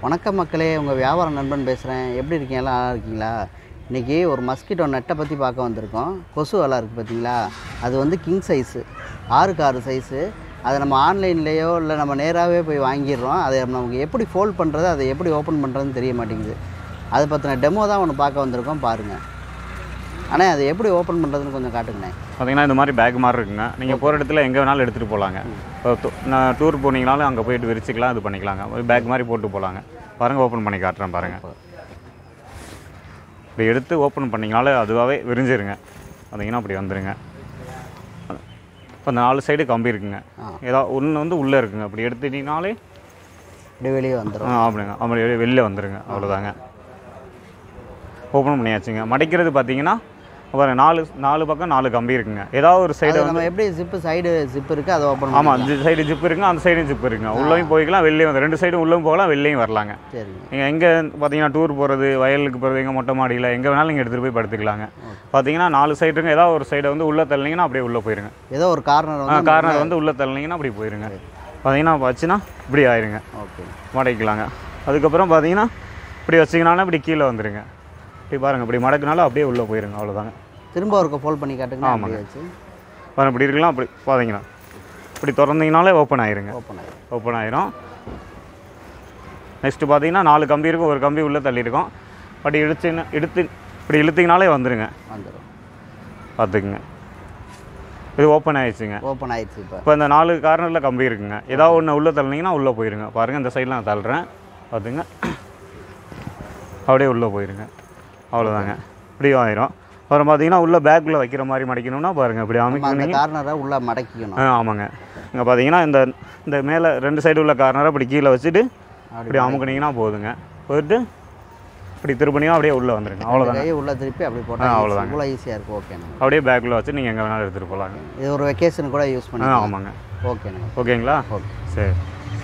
வணக்கம் மக்களே உங்கள் வியாபார நண்பன் பேசுகிறேன் எப்படி இருக்கீங்க எல்லாம் நல்லா இருக்கீங்களா இன்றைக்கி ஒரு மஸ்கிட்டோ நெட்டை பற்றி பார்க்க வந்திருக்கோம் கொசு வலை இருக்குது பார்த்தீங்களா அது வந்து கிங் சைஸு ஆறுக்கு ஆறு சைஸு அதை நம்ம ஆன்லைன்லேயோ இல்லை நம்ம நேராகவே போய் வாங்கிடுறோம் அதை நமக்கு எப்படி ஃபோல்ட் பண்ணுறது அதை எப்படி ஓப்பன் பண்ணுறதுன்னு தெரிய மாட்டேங்குது அதை பற்றின டெமோ தான் ஒன்று பார்க்க வந்திருக்கோம் பாருங்கள் ஆனால் அதை எப்படி ஓப்பன் பண்ணுறதுன்னு கொஞ்சம் காட்டுங்கண்ணே பார்த்தீங்கன்னா இந்த மாதிரி பேக் மாதிரி இருக்குங்க நீங்கள் போகிற இடத்துல எங்கே வேணாலும் எடுத்துகிட்டு போகலாங்க இப்போ து- நான் டூர் போனீங்கனாலும் அங்கே போயிட்டு விரிச்சிக்கலாம் இது பண்ணிக்கலாங்க ஒரு பேக் மாதிரி போட்டு போகலாங்க பாருங்கள் ஓப்பன் பண்ணி காட்டுறேன் பாருங்கள் இப்படி எடுத்து ஓப்பன் பண்ணிங்கனாலே அதுவாகவே விரிஞ்சிருங்க பார்த்தீங்கன்னா அப்படி வந்துருங்க இப்போ அந்த நாலு சைடு கம்பி இருக்குங்க ஆ. ஏதாவது ஒன்று வந்து உள்ளே இருக்குங்க அப்படி எடுத்துட்டீங்கனாலே இப்படி வெளியே வந்துடும் ஆ அப்படிங்க அப்படி வெளி- வெளில வந்துருங்க அவ்வளோதாங்க ஓப்பன் பண்ணியாச்சுங்க மடிக்கிறது பார்த்தீங்கன்னா பாருங்க நாலு நாலு பக்கம் நாலு கம்பி இருக்குங்க ஏதாவது ஒரு சைடு அது நம்ம எப்படி ஜிப்பு சைடு ஜிப் இருக்குது அதை ஓப்பன் ஆமாம் இந்த சைடு ஜிப் இருக்குங்க அந்த சைடும் ஜிப் இருக்குங்க உள்ளேயும் போய்க்கலாம் வெளிலேயும் வந்து ரெண்டு சைடும் உள்ளேயும் போகலாம் வெளிலேயும் வரலாங்க சரிங்க நீங்கள் எங்கே பார்த்தீங்கன்னா டூர் போகிறது வயலுக்கு போகிறது எங்கே மொட்டை மாடியில் எங்கே வேணாலும் நீங்கள் எடுத்துகிட்டு போய் படுத்துக்கலாங்க பார்த்தீங்கன்னா நாலு சைடு இருக்குங்க ஏதாவது ஒரு சைடை வந்து உள்ளே தள்ளினீங்கன்னா அப்படியே உள்ளே போயிருங்க ஏதோ ஒரு கார்னர் வந்து கார்னர் வந்து உள்ளே தள்ளினீங்கன்னா அப்படி போயிருங்க பார்த்தீங்கன்னா வச்சுன்னா இப்படி ஆயிருங்க ஓகே மடக்கிக்கலாங்க அதுக்கப்புறம் பார்த்தீங்கன்னா இப்படி வச்சிங்கனாலும் இப்படி கீழே வந்துருங்க இப்படி பாருங்கள் இப்படி மடக்குனாலும் அப்படியே உள்ளே போயிருங்க அவ்வளோதாங்க திரும்ப ஒருக்க ஃபோல்ட் பண்ணி காட்டுங்க ஆமாங்க. அப்படியே வச்சு பாருங்க இப்படி இருக்கலாம் அப்படி பார்த்தீங்கன்னா இப்படி திறந்தீங்கனாலே ஓப்பன் ஆயிருங்க ஓப்பன் ஆகிடும் ஓப்பன் ஆயிரும் நெக்ஸ்ட்டு பார்த்தீங்கன்னா நாலு கம்பி இருக்கும் ஒரு கம்பி உள்ளே தள்ளியிருக்கும் பட் இழுத்துன்னு இழுத்து இப்படி இழுத்தீங்கனாலே வந்துருங்க வந்துடும் பார்த்துக்குங்க இது ஓப்பன் ஆயிடுச்சுங்க ஓப்பன் ஆயிடுச்சு இப்போ இப்போ இந்த நாலு கார்னரில் கம்பி இருக்குங்க ஏதாவது ஒன்று உள்ளே தள்ளினீங்கன்னா உள்ளே போயிருங்க பாருங்கள் இந்த சைடில் நான் தள்ளுறேன் பார்த்துங்க அப்படியே உள்ளே போயிருங்க அவ்வளோதாங்க இப்படியும் ஆயிரும் அப்புறம் பார்த்தீங்கன்னா உள்ளே பேக்கில் வைக்கிற மாதிரி மடிக்கணும்னா பாருங்கள் இப்படி நம்ம அந்த அமைக்கணும் கார்னரை உள்ள மடக்கிக்கணும் ஆ ஆமாங்க இங்கே பார்த்தீங்கன்னா இந்த இந்த மேலே ரெண்டு சைடு உள்ள கார்னரை இப்படி கீழே வச்சுட்டு இப்படி அமுக்குனீங்கன்னா போதுங்க போயிட்டு இப்படி திருப்பணியும் அப்படியே உள்ளே வந்துருங்க அவ்வளோதாங்க கையை உள்ள திருப்பி அப்படி ஆ, போட்டால் அவ்வளோதாங்க. இவ்வளோ ஈஸியாக இருக்கும் ஓகேண்ணே அப்படியே பேக்கில் வச்சு நீங்கள் எங்கே வேணாலும் எடுத்துகிட்டு போகலாங்க இது ஒரு வெக்கேஷன் கூட யூஸ் ஆ பண்ணி ஆமாங்க ஓகேண்ணே ஓகேங்களா ஓகே சரி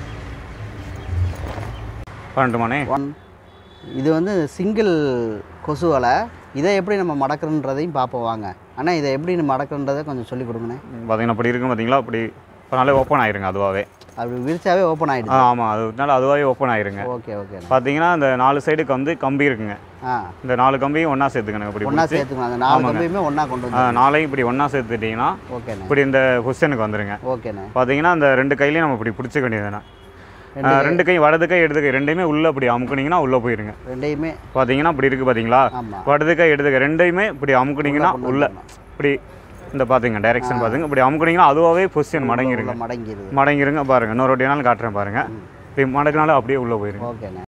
பண்ணட்டுமாண்ணே ஒன் இது வந்து சிங்கிள் கொசு வலை இதை எப்படி நம்ம மடக்குறன்றதையும் பார்ப்போம் வாங்க ஆனால் இதை எப்படி நம்ம மடக்குறன்றதை கொஞ்சம் சொல்லிக் கொடுங்கண்ணே பார்த்தீங்கன்னா அப்படி இருக்கும் பார்த்தீங்களா அப்படி அதனாலே ஓப்பன் ஆயிருங்க அதுவாகவே அப்படி விரிச்சாவே ஓப்பன் ஆ ஆகிடுது ஆமாம் அதனால அதுவாகவே ஓப்பன் ஆயிருங்க ஓகே ஓகேண்ணே பார்த்தீங்கன்னா இந்த நாலு சைடுக்கு வந்து கம்பி இருக்குங்க ஆ இந்த நாலு கம்பியும் ஒன்றா சேர்த்துக்கணும் இப்படி ஒன்றா பிடிச்சி. சேர்த்துக்கணும் அந்த நாலு ஆமாங்க. கம்பியுமே ஒன்றா கொண்டு ஆ, வந்து நாளையும் இப்படி ஒன்றா சேர்த்துட்டிங்கன்னா ஓகேண்ணே இப்படி இந்த பொசிஷனுக்கு வந்துருங்க ஓகேண்ணே பார்த்தீங்கன்னா அந்த ரெண்டு கையிலையும் நம்ம இப்படி பிடிச்சிக்க வேண்டியதுதானே ரெண்டு ரெண்டு கை வலது கை இடது கை ரெண்டையுமே உள்ளே இப்படி அமுக்குனீங்கன்னா உள்ளே போயிருங்க ரெண்டையுமே பார்த்தீங்கன்னா இப்படி இருக்குது பார்த்தீங்களா ஆமாம் வலது கை இடது கை ரெண்டையுமே இப்படி அமுக்குனீங்கன்னா கொண்டு உள்ள வந்துடணும். இப்படி இந்த பார்த்துங்க டைரெக்ஷன் பார்த்துங்க இப்படி அமுக்குனீங்கன்னா அதுவாகவே பொசிஷன் மடங்கிருங்க உள்ள மடங்கிடுது மடங்கிருங்க பாருங்க இன்னொரு வாட்டி வேணாலும் காட்டுறேன் பாருங்க இப்படி மடக்குனாலும் அப்படியே உள்ளே போயிருங்க ஓகேண்ணே